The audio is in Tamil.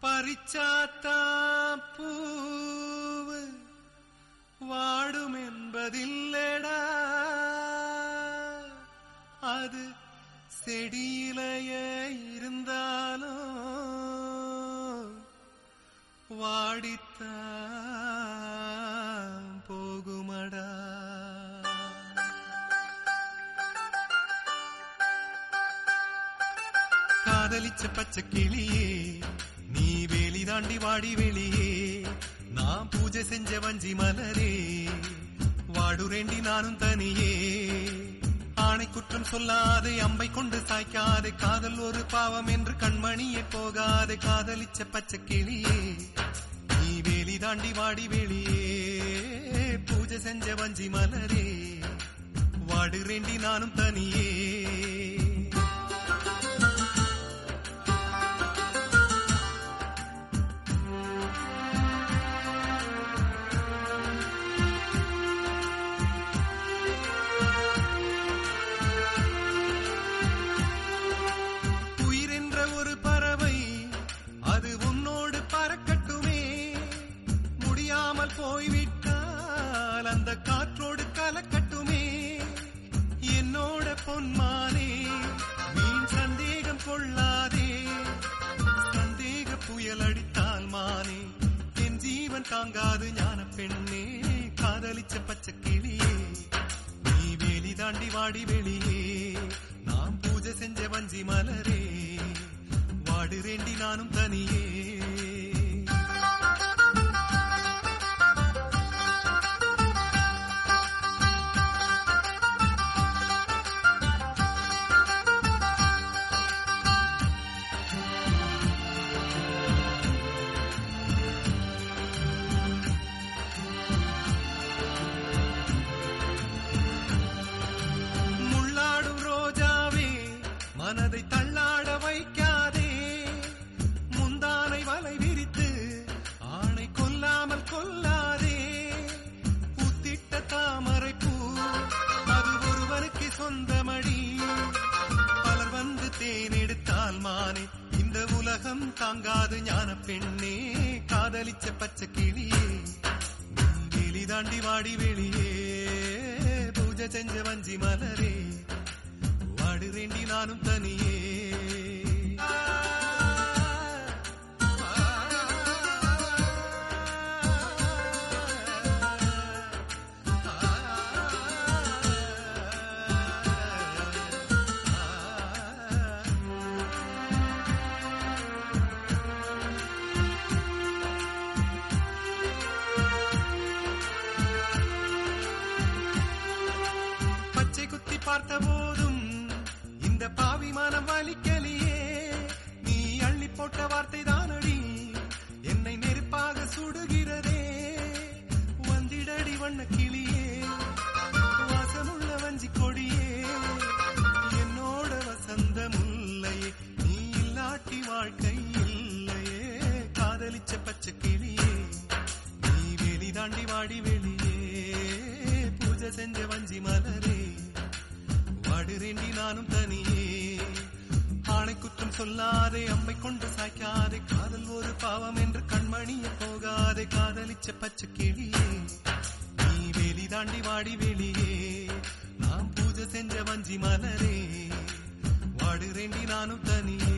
பறிச்சாத்தா பூவு வாடும் என்பதில்லடா அது செடியிலேயே இருந்தாலும் வாடித்தான் போகுமடா காதலிச்ச பச்சை கிளியே நீ வேலி தாண்டி வாடி வெளியே நான் பூஜை செஞ்ச வஞ்சி மலரே வாடுரேண்டி நானும் தனியே ஆணை குற்றம் சொல்லாதே அம்பை கொண்டு சாய்க்காதே காதல் ஒரு பாவம் என்று கண்மணியே போகாதே காதலிச்ச பச்சை கிளியே நீ வேலி தாண்டி வாடி வெளியே பூஜை செஞ்ச வஞ்சி மலரே வாடுரேண்டி நானும் தனியே உயிரென்ற ஒரு பறவை அது உன்னோடு பறக்கட்டுமே முடியாமல் போய்விட்டால் அந்த காற்றோடு கலக்கட்டுமே என்னோட பொன்மானே வீண் சந்தேகம் கொள்ளாதே சந்தேக புயல் அடித்தால் மானே என் ஜீவன் தாங்காது ஞான பெண்ணே காதலிச்ச பச்சை கிளியே நீ வேலி தாண்டி வாடி வெளியே நாம் பூஜை செஞ்ச வஞ்சி மலரே வாடுறேண்டி நானும் தனியே முள்ளாடும் ரோஜாவே மனதை தள்ளாட வைக்காதே முந்தானை வலை விரித்து ஆணை கொல்லாமல் கொல்லாதே பூத்திட்ட தாமரை பூ அது ஒருவனுக்கு சொந்தமடி பலர் வந்து தேனெடுத்தால் மானே இந்த உலகம் தாங்காது ஞான பெண்ணே காதலிச்ச பச்சை கிளியே கிளி தாண்டி வாடி வெளியே பூஜை செஞ்ச வஞ்சி மலரே வாடுறேண்டி நானும் தனியே பச்சை குத்தி பார்த்த போதும் இந்த பாவி மனம் வலிக்கலியே நீ அள்ளி போட்ட வார்த்தை தானடி என்னை நெருப்பாக சுடுகிறதே வந்திடடி வண்ண கிளியே வாசமுள்ள வஞ்சி கொடியே என்னோட வசந்த முல்லையே நீ இல்லாட்டி வாழ்க்கை இல்லையே காதலிச்ச பச்சை கிளியே நீ வெளி தாண்டி வாடி வெளியே பூஜை செஞ்ச வஞ்சி மலரே வாடுறேண்டி நானும் தனியே ஆணை குற்றம் சொல்லாதே அம்மை கொண்டு சாய்க்காதே காதல் ஒரு பாவம் என்று கண்மணிய போகாதே காதலிச்ச பச்சை கிளியே நீ வெளி தாண்டி வாடி வெளியே நாம் பூஜை செஞ்ச வஞ்சி மலரே வாடுறேண்டி நானும் தனியே